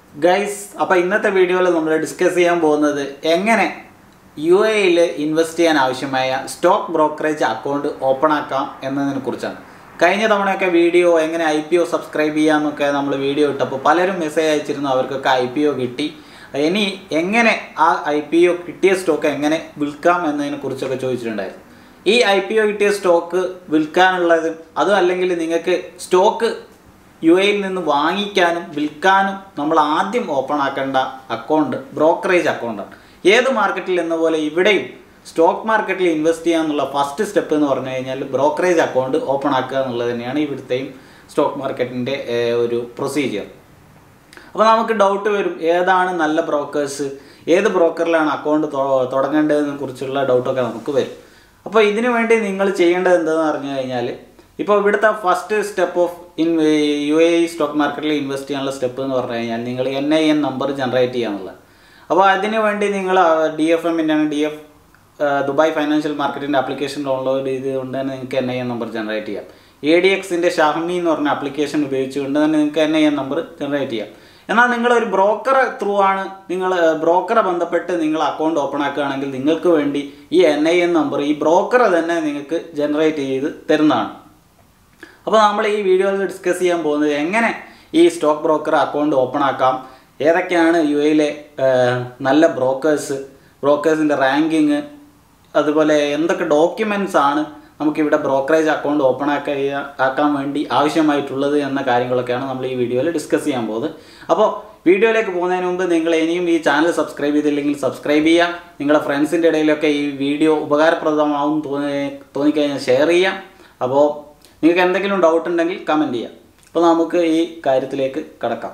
guys അപ്പോൾ ഇന്നത്തെ വീഡിയോയിൽ നമ്മൾ ഡിസ്കസ് ചെയ്യാൻ പോകുന്നത് എങ്ങനെ യു എയിൽ ഇൻവെസ്റ്റ് ചെയ്യാൻ ആവശ്യമായ സ്റ്റോക്ക് ബ്രോക്കറേജ് അക്കൗണ്ട് ഓപ്പൺ ആക്കാം എന്നതിനെ കുറിച്ചാണ് കഴിഞ്ഞ തവണയൊക്കെ വീഡിയോ എങ്ങനെ ഐ പി ഒ സബ്സ്ക്രൈബ് ചെയ്യാമെന്നൊക്കെ നമ്മൾ വീഡിയോ ഇട്ടപ്പോൾ പലരും മെസ്സേജ് അയച്ചിരുന്നു അവർക്കൊക്കെ ഐ പി ഒ കിട്ടി ഇനി എങ്ങനെ ആ ഐ പി ഒ കിട്ടിയ സ്റ്റോക്ക് എങ്ങനെ വിൽക്കാം എന്നതിനെ കുറിച്ചൊക്കെ ചോദിച്ചിട്ടുണ്ടായിരുന്നു ഈ ഐ പി ഒ കിട്ടിയ സ്റ്റോക്ക് വിൽക്കാനുള്ളതും അതും അല്ലെങ്കിൽ നിങ്ങൾക്ക് സ്റ്റോക്ക് യു എയിൽ നിന്ന് വാങ്ങിക്കാനും വിൽക്കാനും നമ്മൾ ആദ്യം ഓപ്പൺ ആക്കേണ്ട അക്കൗണ്ട് ബ്രോക്കറേജ് അക്കൗണ്ടാണ് ഏത് മാർക്കറ്റിൽ എന്ന പോലെ ഇവിടെയും സ്റ്റോക്ക് മാർക്കറ്റിൽ ഇൻവെസ്റ്റ് ചെയ്യാന്നുള്ള ഫസ്റ്റ് സ്റ്റെപ്പ് എന്ന് പറഞ്ഞു കഴിഞ്ഞാൽ ബ്രോക്കറേജ് അക്കൗണ്ട് ഓപ്പൺ ആക്കുക എന്നുള്ളത് തന്നെയാണ് ഇവിടുത്തെയും സ്റ്റോക്ക് മാർക്കറ്റിൻ്റെ ഒരു പ്രൊസീജിയർ അപ്പോൾ നമുക്ക് ഡൗട്ട് വരും ഏതാണ് നല്ല ബ്രോക്കേഴ്സ് ഏത് ബ്രോക്കറിലാണ് അക്കൗണ്ട് തുടങ്ങേണ്ടതിനെ കുറിച്ചുള്ള ഡൗട്ടൊക്കെ നമുക്ക് വരും അപ്പോൾ ഇതിനു വേണ്ടി നിങ്ങൾ ചെയ്യേണ്ടത് എന്താണെന്ന് പറഞ്ഞു കഴിഞ്ഞാൽ ഇപ്പോൾ ഇവിടുത്തെ first step of in U A stock മാർക്കറ്റിൽ ഇൻവെസ്റ്റ് ചെയ്യാനുള്ള സ്റ്റെപ്പ് എന്ന് പറഞ്ഞു കഴിഞ്ഞാൽ നിങ്ങൾ N I N number generate ചെയ്യാന്നുള്ളത് അപ്പോൾ അതിന് വേണ്ടി നിങ്ങൾ ഡി എഫ് എമ്മിൻ്റെ ഡി എഫ് ദുബായ് ഫൈനാൻഷ്യൽ മാർക്കറ്റിൻ്റെ ആപ്ലിക്കേഷൻ ഡൗൺലോഡ് ചെയ്തുകൊണ്ട് തന്നെ നിങ്ങൾക്ക് N I N number generate ചെയ്യാം എ ഡി എക്സിൻ്റെ ഷാഹ്മി എന്ന് പറഞ്ഞ ആപ്ലിക്കേഷൻ ഉപയോഗിച്ചുകൊണ്ട് തന്നെ നിങ്ങൾക്ക് N I N number generate ചെയ്യാം എന്നാൽ നിങ്ങൾ ഒരു ബ്രോക്കറെ ത്രൂ ആണ് നിങ്ങൾ ബ്രോക്കറെ ബന്ധപ്പെട്ട് നിങ്ങൾ അക്കൗണ്ട് ഓപ്പൺ ആക്കുകയാണെങ്കിൽ നിങ്ങൾക്ക് വേണ്ടി ഈ എൻ ഐ എൻ നമ്പർ ഈ ബ്രോക്കറെ തന്നെ നിങ്ങൾക്ക് ജനറേറ്റ് ചെയ്ത് തരുന്നതാണ് അപ്പോൾ നമ്മൾ ഈ വീഡിയോയിൽ ഡിസ്കസ് ചെയ്യാൻ പോകുന്നത് എങ്ങനെ ഈ സ്റ്റോക്ക് ബ്രോക്കർ അക്കൗണ്ട് ഓപ്പൺ ആക്കാം ഏതൊക്കെയാണ് യു എയിലെ നല്ല ബ്രോക്കേഴ്സ് ബ്രോക്കേഴ്സിൻ്റെ റാങ്കിങ് അതുപോലെ എന്തൊക്കെ ഡോക്യുമെൻറ്റ്സ് ആണ് നമുക്കിവിടെ ബ്രോക്കറേജ് അക്കൗണ്ട് ഓപ്പൺ ആക്ക ആക്കാൻ വേണ്ടി ആവശ്യമായിട്ടുള്ളത് എന്ന കാര്യങ്ങളൊക്കെയാണ് നമ്മൾ ഈ വീഡിയോയിൽ ഡിസ്കസ് ചെയ്യാൻ പോകുന്നത് അപ്പോൾ വീഡിയോയിലേക്ക് പോകുന്നതിന് മുമ്പ് നിങ്ങൾ ഇനിയും ഈ ചാനൽ സബ്സ്ക്രൈബ് ചെയ്തില്ലെങ്കിൽ സബ്സ്ക്രൈബ് ചെയ്യുക നിങ്ങളുടെ ഫ്രണ്ട്സിൻ്റെ ഇടയിലൊക്കെ ഈ വീഡിയോ ഉപകാരപ്രദമാവും തോന്നി തോന്നിക്കഴിഞ്ഞാൽ ഷെയർ ചെയ്യാം അപ്പോൾ നിങ്ങൾക്ക് എന്തെങ്കിലും ഡൗട്ട് ഉണ്ടെങ്കിൽ കമൻറ്റ് ചെയ്യാം അപ്പോൾ നമുക്ക് ഈ കാര്യത്തിലേക്ക് കടക്കാം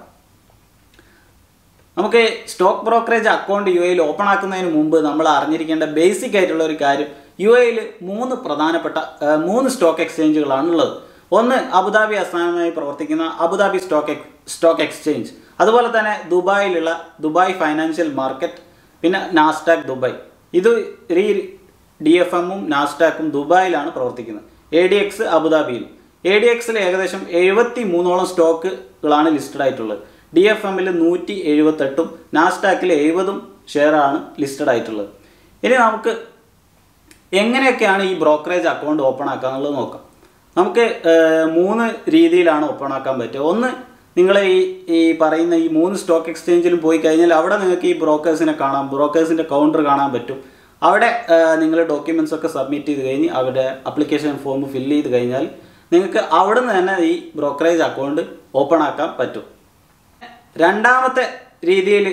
നമുക്ക് സ്റ്റോക്ക് ബ്രോക്കറേജ് അക്കൗണ്ട് യു എയിൽ ഓപ്പൺ ആക്കുന്നതിന് മുമ്പ് നമ്മൾ അറിഞ്ഞിരിക്കേണ്ട ബേസിക് ആയിട്ടുള്ള ഒരു കാര്യം യു എയിൽ മൂന്ന് പ്രധാനപ്പെട്ട മൂന്ന് സ്റ്റോക്ക് എക്സ്ചേഞ്ചുകളാണ് ഉള്ളത് ഒന്ന് അബുദാബി ആസ്ഥാനമായി പ്രവർത്തിക്കുന്ന അബുദാബി സ്റ്റോക്ക് സ്റ്റോക്ക് എക്സ്ചേഞ്ച് അതുപോലെ തന്നെ ദുബായിലുള്ള ദുബായ് ഫൈനാൻഷ്യൽ മാർക്കറ്റ് പിന്നെ നാസ്ഡാക്ക് ദുബായ് ഇത് ഈ ഡി എഫ് എമ്മും നാസ്ഡാക്കും ദുബായിലാണ് പ്രവർത്തിക്കുന്നത് എ ഡി എക്സ് അബുദാബിയിൽ എ ഡി എക്സിൽ ഏകദേശം എഴുപത്തി മൂന്നോളം സ്റ്റോക്കുകളാണ് ലിസ്റ്റഡ് ആയിട്ടുള്ളത് ഡി എഫ് എമ്മിൽ നൂറ്റി എഴുപത്തെട്ടും നാസ്ഡാക്കിൽ എഴുപതും ഷെയറാണ് ലിസ്റ്റഡ് ആയിട്ടുള്ളത് ഇനി നമുക്ക് എങ്ങനെയൊക്കെയാണ് ഈ ബ്രോക്കറേജ് അക്കൗണ്ട് ഓപ്പൺ ആക്കുക എന്നുള്ളത് നോക്കാം നമുക്ക് മൂന്ന് രീതിയിലാണ് ഓപ്പൺ ആക്കാൻ പറ്റുക ഒന്ന് നിങ്ങൾ ഈ ഈ പറയുന്ന ഈ മൂന്ന് സ്റ്റോക്ക് എക്സ്ചേഞ്ചിലും പോയി കഴിഞ്ഞാൽ അവിടെ നിങ്ങൾക്ക് ഈ ബ്രോക്കേഴ്സിനെ കാണാം ബ്രോക്കേഴ്സിൻ്റെ കൗണ്ടർ കാണാൻ പറ്റും അവിടെ നിങ്ങൾ ഡോക്യുമെൻറ്റ്സ് ഒക്കെ സബ്മിറ്റ് ചെയ്ത് കഴിഞ്ഞ് അവരുടെ അപ്ലിക്കേഷൻ ഫോം ഫില്ല് ചെയ്ത് കഴിഞ്ഞാൽ നിങ്ങൾക്ക് അവിടെ നിന്ന് തന്നെ ഈ ബ്രോക്കറേജ് അക്കൗണ്ട് ഓപ്പൺ ആക്കാൻ പറ്റും രണ്ടാമത്തെ രീതിയിൽ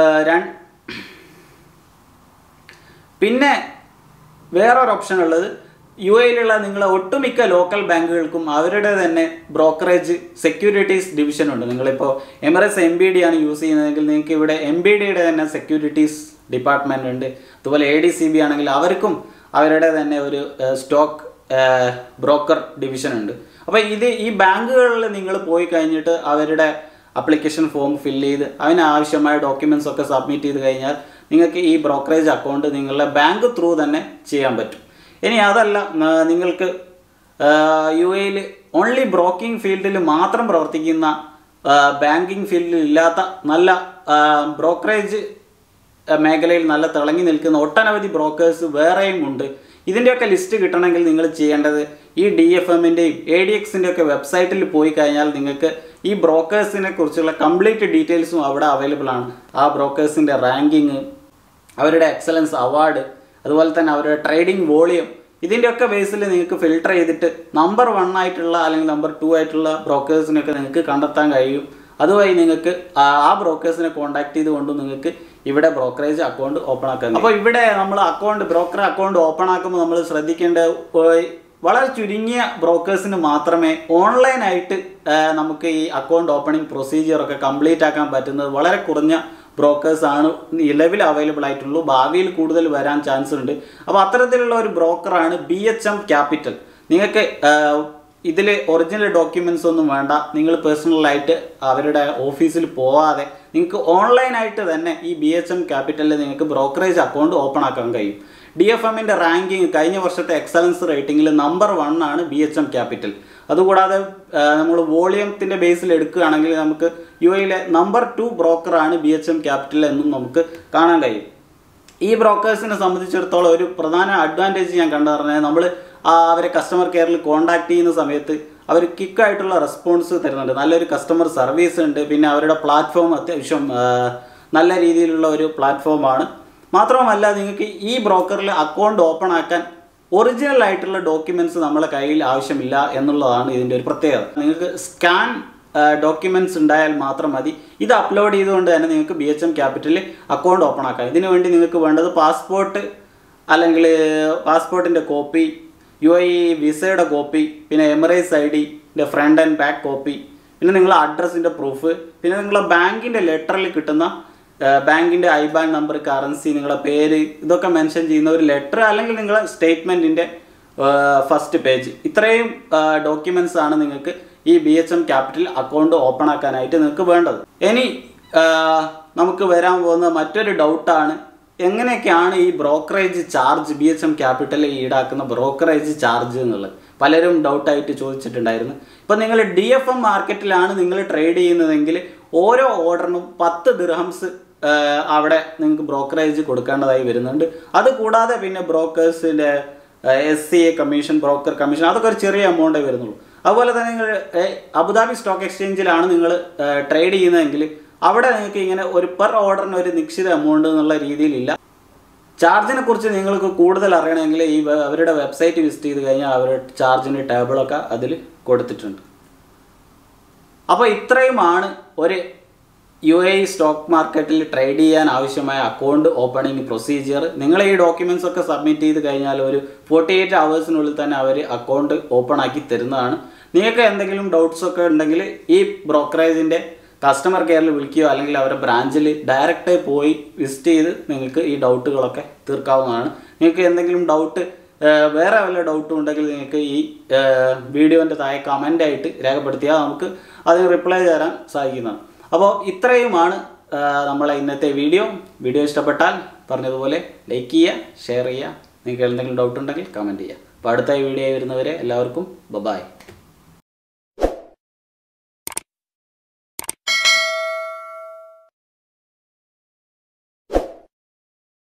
പിന്നെ വേറൊരു ഓപ്ഷൻ ഉള്ളത് യു എയിലുള്ള നിങ്ങളെ ഒട്ടുമിക്ക ലോക്കൽ ബാങ്കുകൾക്കും അവരുടെ തന്നെ ബ്രോക്കറേജ് സെക്യൂരിറ്റീസ് ഡിവിഷൻ ഉണ്ട് നിങ്ങളിപ്പോൾ എമറസ് എം ബി ഡി ആണ് യൂസ് ചെയ്യുന്നതെങ്കിൽ നിങ്ങൾക്ക് ഇവിടെ എം ബി ഡിയുടെ തന്നെ സെക്യൂരിറ്റീസ് ഡിപ്പാർട്ട്മെൻ്റ് ഉണ്ട് അതുപോലെ എ ഡി സി ബി ആണെങ്കിൽ അവർക്കും അവരുടെ തന്നെ ഒരു സ്റ്റോക്ക് ബ്രോക്കർ ഡിവിഷൻ ഉണ്ട് അപ്പോൾ ഇത് ഈ ബാങ്കുകളിൽ നിങ്ങൾ പോയി കഴിഞ്ഞിട്ട് അവരുടെ അപ്ലിക്കേഷൻ ഫോം ഫില്ല് ചെയ്ത് അതിന് ആവശ്യമായ ഡോക്യുമെൻറ്റ്സ് ഒക്കെ സബ്മിറ്റ് ചെയ്ത് കഴിഞ്ഞാൽ നിങ്ങൾക്ക് ഈ ബ്രോക്കറേജ് അക്കൗണ്ട് നിങ്ങളുടെ ബാങ്ക് ത്രൂ തന്നെ ചെയ്യാൻ പറ്റും ഇനി അതല്ല നിങ്ങൾക്ക് യു എയിൽ ഓൺലി ബ്രോക്കിംഗ് ഫീൽഡിൽ മാത്രം പ്രവർത്തിക്കുന്ന ബാങ്കിങ് ഫീൽഡിൽ ഇല്ലാത്ത നല്ല ബ്രോക്കറേജ് മേഖലയിൽ നല്ല തിളങ്ങി നിൽക്കുന്ന ഒട്ടനവധി ബ്രോക്കേഴ്സ് വേറെയും ഉണ്ട് ഇതിൻ്റെയൊക്കെ ലിസ്റ്റ് കിട്ടണമെങ്കിൽ നിങ്ങൾ ചെയ്യേണ്ടത് ഈ ഡി എഫ് എമ്മിൻ്റെയും എ ഡി എക്സിൻ്റെ ഒക്കെ വെബ്സൈറ്റിൽ പോയി കഴിഞ്ഞാൽ നിങ്ങൾക്ക് ഈ ബ്രോക്കേഴ്സിനെ കുറിച്ചുള്ള കംപ്ലീറ്റ് ഡീറ്റെയിൽസും അവിടെ അവൈലബിൾ ആണ് ആ ബ്രോക്കേഴ്സിൻ്റെ റാങ്കിങ് അവരുടെ എക്സലൻസ് അവാർഡ് അതുപോലെ തന്നെ അവരുടെ ട്രേഡിംഗ് വോളിയം ഇതിൻ്റെയൊക്കെ ബേസിൽ നിങ്ങൾക്ക് ഫിൽട്ടർ ചെയ്തിട്ട് നമ്പർ വൺ ആയിട്ടുള്ള അല്ലെങ്കിൽ നമ്പർ ടു ആയിട്ടുള്ള ബ്രോക്കേഴ്സിനൊക്കെ നിങ്ങൾക്ക് കണ്ടെത്താൻ കഴിയും അതുവഴി നിങ്ങൾക്ക് ആ ബ്രോക്കേഴ്സിനെ കോൺടാക്ട് ചെയ്തുകൊണ്ട് നിങ്ങൾക്ക് ഇവിടെ ബ്രോക്കറേജ് അക്കൗണ്ട് ഓപ്പൺ ആക്കാൻ അപ്പോൾ ഇവിടെ നമ്മൾ അക്കൗണ്ട് ബ്രോക്കർ അക്കൗണ്ട് ഓപ്പൺ ആക്കുമ്പോൾ നമ്മൾ ശ്രദ്ധിക്കേണ്ട വളരെ ചുരുങ്ങിയ ബ്രോക്കേഴ്സിന് മാത്രമേ ഓൺലൈനായിട്ട് നമുക്ക് ഈ അക്കൗണ്ട് ഓപ്പണിംഗ് പ്രൊസീജിയറൊക്കെ കംപ്ലീറ്റ് ആക്കാൻ പറ്റുന്നത് വളരെ കുറഞ്ഞ ബ്രോക്കേഴ്സ് ആണ് നിലവിൽ അവൈലബിൾ ആയിട്ടുള്ളൂ ഭാവിയിൽ കൂടുതൽ വരാൻ ചാൻസ് ഉണ്ട് അപ്പോൾ അത്തരത്തിലുള്ള ഒരു ബ്രോക്കറാണ് ബി എച്ച് എം ക്യാപിറ്റൽ നിങ്ങൾക്ക് ഇതിൽ ഒറിജിനൽ ഡോക്യുമെൻറ്റ്സ് ഒന്നും വേണ്ട നിങ്ങൾ പേഴ്സണലായിട്ട് അവരുടെ ഓഫീസിൽ പോവാതെ നിങ്ങൾക്ക് ഓൺലൈനായിട്ട് തന്നെ ഈ ബി എച്ച് എം ക്യാപിറ്റലിൽ നിങ്ങൾക്ക് ബ്രോക്കറേജ് അക്കൗണ്ട് ഓപ്പൺ ആക്കാൻ കഴിയും ഡി എഫ് എമ്മിൻ്റെ റാങ്കിങ് കഴിഞ്ഞ വർഷത്തെ എക്സലൻസ് റേറ്റിംഗിൽ നമ്പർ വൺ ആണ് ബി എച്ച് എം ക്യാപിറ്റൽ അതുകൂടാതെ നമ്മൾ വോളിയത്തിൻ്റെ ബേസിൽ എടുക്കുകയാണെങ്കിൽ നമുക്ക് യു എയിലെ നമ്പർ ടു ബ്രോക്കറാണ് ബി എച്ച് എം ക്യാപിറ്റൽ എന്നും നമുക്ക് കാണാൻ കഴിയും ഈ ബ്രോക്കേഴ്സിനെ സംബന്ധിച്ചിടത്തോളം ഒരു പ്രധാന അഡ്വാൻറ്റേജ് ഞാൻ കണ്ടു പറഞ്ഞാൽ നമ്മൾ അവരെ കസ്റ്റമർ കെയറിൽ കോൺടാക്ട് ചെയ്യുന്ന സമയത്ത് അവർ ക്വിക്കായിട്ടുള്ള റെസ്പോൺസ് തരുന്നുണ്ട് നല്ലൊരു കസ്റ്റമർ സർവീസ് ഉണ്ട് പിന്നെ അവരുടെ പ്ലാറ്റ്ഫോം അത്യാവശ്യം ആ, നല്ല രീതിയിലുള്ള ഒരു പ്ലാറ്റ്ഫോമാണ് മാത്രവുമല്ല നിങ്ങൾക്ക് ഈ ബ്രോക്കറിൽ അക്കൗണ്ട് ഓപ്പൺ ആക്കാൻ ഒറിജിനൽ ആയിട്ടുള്ള ഡോക്യുമെൻറ്റ്സ് നമ്മളെ കയ്യിൽ ആവശ്യമില്ല എന്നുള്ളതാണ് ഇതിൻ്റെ ഒരു പ്രത്യേകത നിങ്ങൾക്ക് സ്കാൻ ഡോക്യുമെൻറ്റ്സ് ഉണ്ടായാൽ മാത്രം മതി ഇത് അപ്ലോഡ് ചെയ്തുകൊണ്ട് തന്നെ നിങ്ങൾക്ക് ബി എച്ച് എം ക്യാപിറ്റലിൽ അക്കൗണ്ട് ഓപ്പൺ ആക്കാം ഇതിനു വേണ്ടി നിങ്ങൾക്ക് വേണ്ടത് പാസ്പോർട്ട് അല്ലെങ്കിൽ പാസ്പോർട്ടിൻ്റെ കോപ്പി യു ഐ വിസയുടെ കോപ്പി പിന്നെ എമിറേറ്റ്സ് ഐ ഡിൻ്റെ ഫ്രണ്ട് ആൻഡ് ബാക്ക് കോപ്പി പിന്നെ നിങ്ങളെ അഡ്രസ്സിൻ്റെ പ്രൂഫ് പിന്നെ നിങ്ങളെ ബാങ്കിൻ്റെ ലെറ്ററിൽ കിട്ടുന്ന ബാങ്കിൻ്റെ ഐ ബാൻ നമ്പർ കറൻസി നിങ്ങളുടെ പേര് ഇതൊക്കെ മെൻഷൻ ചെയ്യുന്ന ഒരു ലെറ്റർ അല്ലെങ്കിൽ നിങ്ങളെ സ്റ്റേറ്റ്മെൻറ്റിൻ്റെ ഫസ്റ്റ് പേജ് ഇത്രയും ഡോക്യുമെൻറ്റ്സ് ആണ് നിങ്ങൾക്ക് ഈ B H M capital account open ആക്കാനായിട്ട് നിങ്ങൾക്ക് വേണ്ടത് ഇനി ആ, നമുക്ക് വരാൻ പോകുന്ന മറ്റൊരു ഡൗട്ടാണ് എങ്ങനെയൊക്കെയാണ് ഈ brokerage charge B H M ക്യാപിറ്റലിൽ ഈടാക്കുന്ന ബ്രോക്കറേജ് ചാർജ് എന്നുള്ളത് പലരും ഡൗട്ടായിട്ട് ചോദിച്ചിട്ടുണ്ടായിരുന്നു ഇപ്പം നിങ്ങൾ ഡി എഫ് എം മാർക്കറ്റിലാണ് നിങ്ങൾ ട്രേഡ് ചെയ്യുന്നതെങ്കിൽ ഓരോ ഓർഡറിനും പത്ത് ദിർഹംസ് അവിടെ നിങ്ങൾക്ക് ബ്രോക്കറേജ് കൊടുക്കേണ്ടതായി വരുന്നുണ്ട് അത് കൂടാതെ പിന്നെ ബ്രോക്കേഴ്സിൻ്റെ S C A commission broker commission അതൊക്കെ ഒരു ചെറിയ എമൗണ്ടേ വരുന്നുള്ളൂ അതുപോലെ തന്നെ നിങ്ങൾ ഏഹ്, അബുദാബി സ്റ്റോക്ക് എക്സ്ചേഞ്ചിലാണ് നിങ്ങൾ ട്രേഡ് ചെയ്യുന്നതെങ്കിൽ അവിടെ നിങ്ങൾക്ക് ഇങ്ങനെ ഒരു പെർ ഓർഡറിന് ഒരു നിശ്ചിത എമൗണ്ട് എന്നുള്ള രീതിയിലില്ല ചാർജിനെ കുറിച്ച് നിങ്ങൾക്ക് കൂടുതൽ അറിയണമെങ്കിൽ ഈ വെ- അവരുടെ വെബ്സൈറ്റ് വിസിറ്റ് ചെയ്ത് കഴിഞ്ഞാൽ അവരുടെ ചാർജിൻ്റെ ടേബിളൊക്കെ അതിൽ കൊടുത്തിട്ടുണ്ട് അപ്പോൾ ഇത്രയുമാണ് ഒരു യു എ സ്റ്റോക്ക് മാർക്കറ്റിൽ ട്രേഡ് ചെയ്യാൻ ആവശ്യമായ അക്കൗണ്ട് ഓപ്പണിംഗ് പ്രൊസീജിയർ നിങ്ങൾ ഈ ഡോക്യുമെൻറ്റ്സ് ഒക്കെ സബ്മിറ്റ് ചെയ്ത് കഴിഞ്ഞാൽ ഒരു ഫോർട്ടി എയ്റ്റ് അവേഴ്സിനുള്ളിൽ തന്നെ അവർ അക്കൗണ്ട് ഓപ്പൺ ആക്കി തരുന്നതാണ് നിങ്ങൾക്ക് എന്തെങ്കിലും ഡൗട്ട്സ് ഒക്കെ ഉണ്ടെങ്കിൽ ഈ ബ്രോക്കറേജിൻ്റെ കസ്റ്റമർ കെയറിൽ വിളിക്കുകയോ അല്ലെങ്കിൽ അവരുടെ ബ്രാഞ്ചിൽ ഡയറക്റ്റ് പോയി വിസിറ്റ് ചെയ്ത് നിങ്ങൾക്ക് ഈ ഡൗട്ടുകളൊക്കെ തീർക്കാവുന്നതാണ് നിങ്ങൾക്ക് എന്തെങ്കിലും ഡൗട്ട് വേറെ വല്ല ഡൗട്ടും ഉണ്ടെങ്കിൽ നിങ്ങൾക്ക് ഈ വീഡിയോൻ്റെ താഴെ കമൻ്റ് ആയിട്ട് രേഖപ്പെടുത്തിയാൽ നമുക്ക് അതിന് റിപ്ലൈ തരാൻ സാധിക്കുന്നതാണ് അപ്പോൾ ഇത്രയുമാണ് ആ, നമ്മളെ ഇന്നത്തെ വീഡിയോ വീഡിയോ ഇഷ്ടപ്പെട്ടാൽ പറഞ്ഞതുപോലെ ലൈക്ക് ചെയ്യുക ഷെയർ ചെയ്യുക നിങ്ങൾക്ക് എന്തെങ്കിലും ഡൗട്ട് ഉണ്ടെങ്കിൽ കമൻറ്റ് ചെയ്യുക അപ്പോൾ അടുത്ത വീഡിയോ വരുന്നവരെ എല്ലാവർക്കും ബബായ്